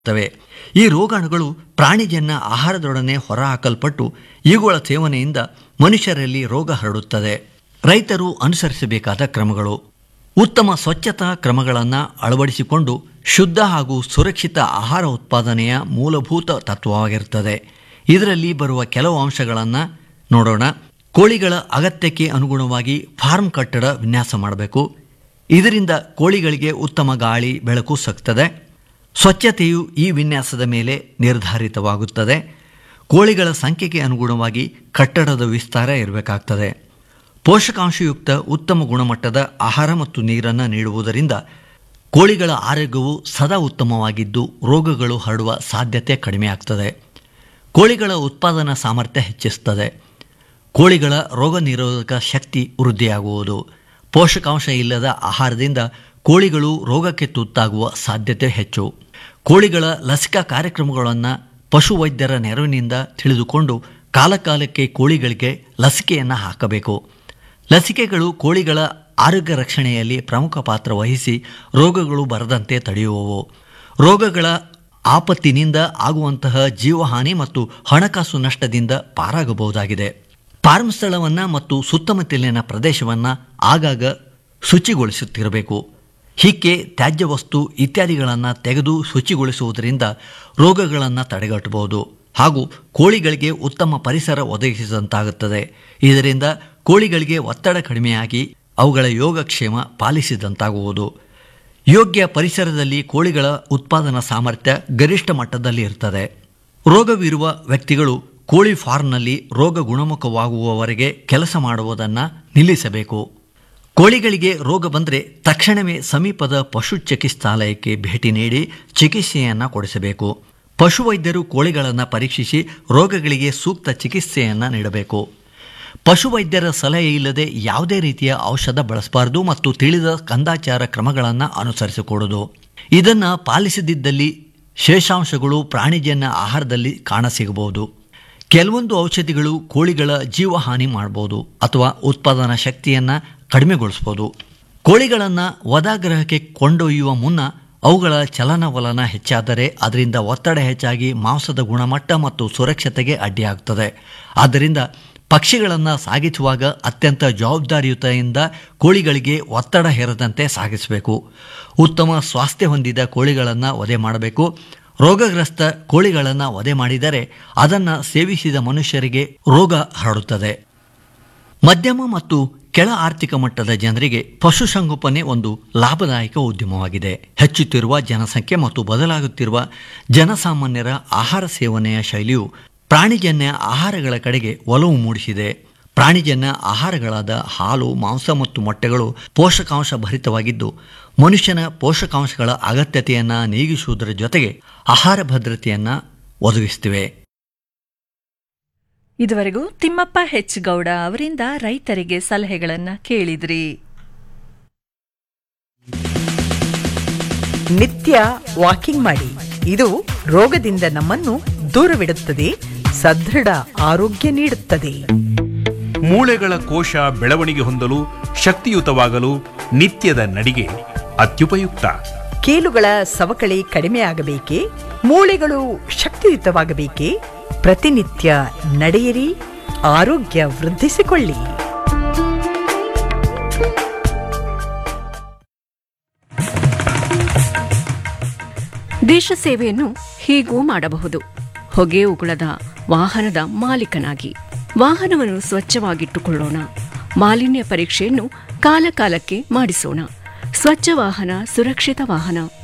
ತವೆ ಈ ರೋಗಾಣುಗಳು ಪ್ರಾಣಿಜನ್ಯ ಆಹಾರದೊಡನೆ ಹೊರಹಾಕಲ್ಪಟ್ಟು ಇವುಗಳ ಸೇವನೆಯಿಂದ ಮನುಷ್ಯರಲ್ಲಿ ರೋಗ ಹರಡುತ್ತದೆ ರೈತರು ಅನುಸರಿಸಬೇಕಾದ ಕ್ರಮಗಳು ಉತ್ತಮ ಸ್ವಚ್ಛತಾ ಕ್ರಮಗಳನ್ನು ಅಳವಡಿಸಿಕೊಂಡು ಶುದ್ಧ ಹಾಗೂ ಸುರಕ್ಷಿತ ಆಹಾರ ಉತ್ಪಾದನೆಯ ಮೂಲಭೂತ ತತ್ವವಾಗಿರುತ್ತದೆ ಇದರಲ್ಲಿ ಬರುವ ಕೆಲವು ಅಂಶಗಳನ್ನು ನೋಡೋಣ ಕೋಳಿಗಳ ಅಗತ್ಯಕ್ಕೆ ಅನುಗುಣವಾಗಿ ಫಾರ್ಮ್ ಕಟ್ಟಡ ವಿನ್ಯಾಸ ಮಾಡಬೇಕು ಇದರಿಂದ ಕೋಳಿಗಳಿಗೆ ಉತ್ತಮ ಗಾಳಿ ಬೆಳಕು ಸಿಗ್ತದೆ ಸ್ವಚ್ಛತೆಯು ಈ ವಿನ್ಯಾಸದ ಮೇಲೆ ನಿರ್ಧಾರಿತವಾಗುತ್ತದೆ ಕೋಳಿಗಳ ಸಂಖ್ಯೆಗೆ ಅನುಗುಣವಾಗಿ ಕಟ್ಟಡದ ವಿಸ್ತಾರ ಇರಬೇಕಾಗ್ತದೆ ಪೋಷಕಾಂಶಯುಕ್ತ ಉತ್ತಮ ಗುಣಮಟ್ಟದ ಆಹಾರ ಮತ್ತು ನೀರನ್ನು ನೀಡುವುದರಿಂದ ಕೋಳಿಗಳ ಆರೋಗ್ಯವು ಸದಾ ಉತ್ತಮವಾಗಿದ್ದು ರೋಗಗಳು ಹರಡುವ ಸಾಧ್ಯತೆ ಕಡಿಮೆಯಾಗ್ತದೆ ಕೋಳಿಗಳ ಉತ್ಪಾದನಾ ಸಾಮರ್ಥ್ಯ ಹೆಚ್ಚಿಸುತ್ತದೆ ಕೋಳಿಗಳ ರೋಗ ನಿರೋಧಕ ಶಕ್ತಿ ವೃದ್ಧಿಯಾಗುವುದು ಪೋಷಕಾಂಶ ಇಲ್ಲದ ಆಹಾರದಿಂದ ಕೋಳಿಗಳು ರೋಗಕ್ಕೆ ತುತ್ತಾಗುವ ಸಾಧ್ಯತೆ ಹೆಚ್ಚು ಕೋಳಿಗಳ ಲಸಿಕಾ ಕಾರ್ಯಕ್ರಮಗಳನ್ನು ಪಶುವೈದ್ಯರ ನೆರವಿನಿಂದ ತಿಳಿದುಕೊಂಡು ಕಾಲಕಾಲಕ್ಕೆ ಕೋಳಿಗಳಿಗೆ ಲಸಿಕೆಯನ್ನು ಹಾಕಬೇಕು ಲಸಿಕೆಗಳು ಕೋಳಿಗಳ ಆರೋಗ್ಯ ರಕ್ಷಣೆಯಲ್ಲಿ ಪ್ರಮುಖ ಪಾತ್ರ ವಹಿಸಿ ರೋಗಗಳು ಬರದಂತೆ ತಡೆಯುವವು ರೋಗಗಳ ಆಪತ್ತಿನಿಂದ ಆಗುವಂತಹ ಜೀವಹಾನಿ ಮತ್ತು ಹಣಕಾಸು ನಷ್ಟದಿಂದ ಪಾರಾಗಬಹುದಾಗಿದೆ ಫಾರ್ಮ್ ಸ್ಥಳವನ್ನು ಮತ್ತು ಸುತ್ತಮುತ್ತಲಿನ ಪ್ರದೇಶವನ್ನು ಆಗಾಗ ಶುಚಿಗೊಳಿಸುತ್ತಿರಬೇಕು ಹಿಕ್ಕೆ ತ್ಯಾಜ್ಯ ವಸ್ತು ಇತ್ಯಾದಿಗಳನ್ನು ತೆಗೆದು ಶುಚಿಗೊಳಿಸುವುದರಿಂದ ರೋಗಗಳನ್ನು ತಡೆಗಟ್ಟಬಹುದು ಹಾಗೂ ಕೋಳಿಗಳಿಗೆ ಉತ್ತಮ ಪರಿಸರ ಒದಗಿಸಿದಂತಾಗುತ್ತದೆ ಇದರಿಂದ ಕೋಳಿಗಳಿಗೆ ಒತ್ತಡ ಕಡಿಮೆಯಾಗಿ ಅವುಗಳ ಯೋಗಕ್ಷೇಮ ಪಾಲಿಸಿದಂತಾಗುವುದು ಯೋಗ್ಯ ಪರಿಸರದಲ್ಲಿ ಕೋಳಿಗಳ ಉತ್ಪಾದನಾ ಸಾಮರ್ಥ್ಯ ಗರಿಷ್ಠ ಮಟ್ಟದಲ್ಲಿ ಇರ್ತದೆ ರೋಗವಿರುವ ವ್ಯಕ್ತಿಗಳು ಕೋಳಿ ಫಾರ್ಮ್ನಲ್ಲಿ ರೋಗ ಗುಣಮುಖವಾಗುವವರೆಗೆ ಕೆಲಸ ಮಾಡುವುದನ್ನು ನಿಲ್ಲಿಸಬೇಕು ಕೋಳಿಗಳಿಗೆ ರೋಗ ಬಂದರೆ ತಕ್ಷಣವೇ ಸಮೀಪದ ಪಶು ಚಿಕಿತ್ಸಾಲಯಕ್ಕೆ ಭೇಟಿ ನೀಡಿ ಚಿಕಿತ್ಸೆಯನ್ನು ಕೊಡಿಸಬೇಕು ಪಶುವೈದ್ಯರು ಕೋಳಿಗಳನ್ನು ಪರೀಕ್ಷಿಸಿ ರೋಗಗಳಿಗೆ ಸೂಕ್ತ ಚಿಕಿತ್ಸೆಯನ್ನು ನೀಡಬೇಕು ಪಶುವೈದ್ಯರ ಸಲಹೆ ಇಲ್ಲದೆ ಯಾವುದೇ ರೀತಿಯ ಔಷಧ ಬಳಸಬಾರದು ಮತ್ತು ತಿಳಿದ ಕಂದಾಚಾರ ಕ್ರಮಗಳನ್ನು ಅನುಸರಿಸಿಕೊಡುವುದು ಇದನ್ನು ಪಾಲಿಸದಿದ್ದಲ್ಲಿ ಶೇಷಾಂಶಗಳು ಪ್ರಾಣಿಜನ್ಯ ಆಹಾರದಲ್ಲಿ ಕಾಣಸಿಗಬಹುದು ಕೆಲವೊಂದು ಔಷಧಿಗಳು ಕೋಳಿಗಳ ಜೀವಹಾನಿ ಮಾಡಬಹುದು ಅಥವಾ ಉತ್ಪಾದನಾ ಶಕ್ತಿಯನ್ನು ಕಡಿಮೆಗೊಳಿಸ್ಬೋದು ಕೋಳಿಗಳನ್ನು ವದಾಗ್ರಹಕ್ಕೆ ಕೊಂಡೊಯ್ಯುವ ಮುನ್ನ ಅವುಗಳ ಚಲನವಲನ ಹೆಚ್ಚಾದರೆ ಅದರಿಂದ ಒತ್ತಡ ಹೆಚ್ಚಾಗಿ ಮಾಂಸದ ಗುಣಮಟ್ಟ ಮತ್ತು ಸುರಕ್ಷತೆಗೆ ಅಡ್ಡಿಯಾಗುತ್ತದೆ ಆದ್ದರಿಂದ ಪಕ್ಷಿಗಳನ್ನು ಸಾಗಿಸುವಾಗ ಅತ್ಯಂತ ಜವಾಬ್ದಾರಿಯುತದಿಂದ ಕೋಳಿಗಳಿಗೆ ಒತ್ತಡ ಹೇರದಂತೆ ಸಾಗಿಸಬೇಕು ಉತ್ತಮ ಸ್ವಾಸ್ಥ್ಯ ಹೊಂದಿದ ಕೋಳಿಗಳನ್ನು ವಧೆ ಮಾಡಬೇಕು ರೋಗಗ್ರಸ್ತ ಕೋಳಿಗಳನ್ನು ವಧೆ ಮಾಡಿದರೆ ಅದನ್ನು ಸೇವಿಸಿದ ಮನುಷ್ಯರಿಗೆ ರೋಗ ಹರಡುತ್ತದೆ ಮಧ್ಯಮ ಮತ್ತು ಕೆಳ ಆರ್ಥಿಕ ಮಟ್ಟದ ಜನರಿಗೆ ಪಶುಸಂಗೋಪನೆ ಒಂದು ಲಾಭದಾಯಕ ಉದ್ಯಮವಾಗಿದೆ ಹೆಚ್ಚುತ್ತಿರುವ ಜನಸಂಖ್ಯೆ ಮತ್ತು ಬದಲಾಗುತ್ತಿರುವ ಜನಸಾಮಾನ್ಯರ ಆಹಾರ ಸೇವನೆಯ ಶೈಲಿಯು ಪ್ರಾಣಿಜನ್ಯ ಆಹಾರಗಳ ಕಡೆಗೆ ಒಲವು ಮೂಡಿಸಿದೆ ಪ್ರಾಣಿಜನ್ಯ ಆಹಾರಗಳಾದ ಹಾಲು ಮಾಂಸ ಮತ್ತು ಮೊಟ್ಟೆಗಳು ಪೋಷಕಾಂಶ ಭರಿತವಾಗಿದ್ದು ಮನುಷ್ಯನ ಪೋಷಕಾಂಶಗಳ ಅಗತ್ಯತೆಯನ್ನು ನೀಗಿಸುವುದರ ಜೊತೆಗೆ ಆಹಾರ ಭದ್ರತೆಯನ್ನು ಒದಗಿಸುತ್ತಿವೆ ಇದುವರೆಗೂ ತಿಮ್ಮಪ್ಪ ಹೆಚ್ ಗೌಡ ಅವರಿಂದ ರೈತರಿಗೆ ಸಲಹೆಗಳನ್ನ ಕೇಳಿದ್ರಿ ನಿತ್ಯ ವಾಕಿಂಗ್ ಮಾಡಿ ಇದು ರೋಗದಿಂದ ನಮ್ಮನ್ನು ದೂರವಿಡುತ್ತದೆ ಸದೃಢ ಆರೋಗ್ಯ ನೀಡುತ್ತದೆ ಮೂಳೆಗಳ ಕೋಶ ಬೆಳವಣಿಗೆ ಹೊಂದಲು ಶಕ್ತಿಯುತವಾಗಲು ನಿತ್ಯದ ನಡಿಗೆ ಅತ್ಯುಪಯುಕ್ತ ಕೀಲುಗಳ ಸವಕಳಿ ಕಡಿಮೆಯಾಗಬೇಕೇ ಮೂಳೆಗಳು ಶಕ್ತಿಯುತವಾಗಬೇಕೇ ಪ್ರತಿನಿತ್ಯ ನಡೆಯಿರಿ ಆರೋಗ್ಯ ವೃದ್ಧಿಸಿಕೊಳ್ಳಿ ದೇಶ ಸೇವೆಯನ್ನು ಹೀಗೂ ಮಾಡಬಹುದು ಹೊಗೆ ಉಗುಳದ ವಾಹನದ ಮಾಲೀಕನಾಗಿ ವಾಹನವನ್ನು ಸ್ವಚ್ಛವಾಗಿಟ್ಟುಕೊಳ್ಳೋಣ ಮಾಲಿನ್ಯ ಪರೀಕ್ಷೆಯನ್ನು ಕಾಲಕಾಲಕ್ಕೆ ಮಾಡಿಸೋಣ ಸ್ವಚ್ಛ ವಾಹನ ಸುರಕ್ಷಿತ ವಾಹನ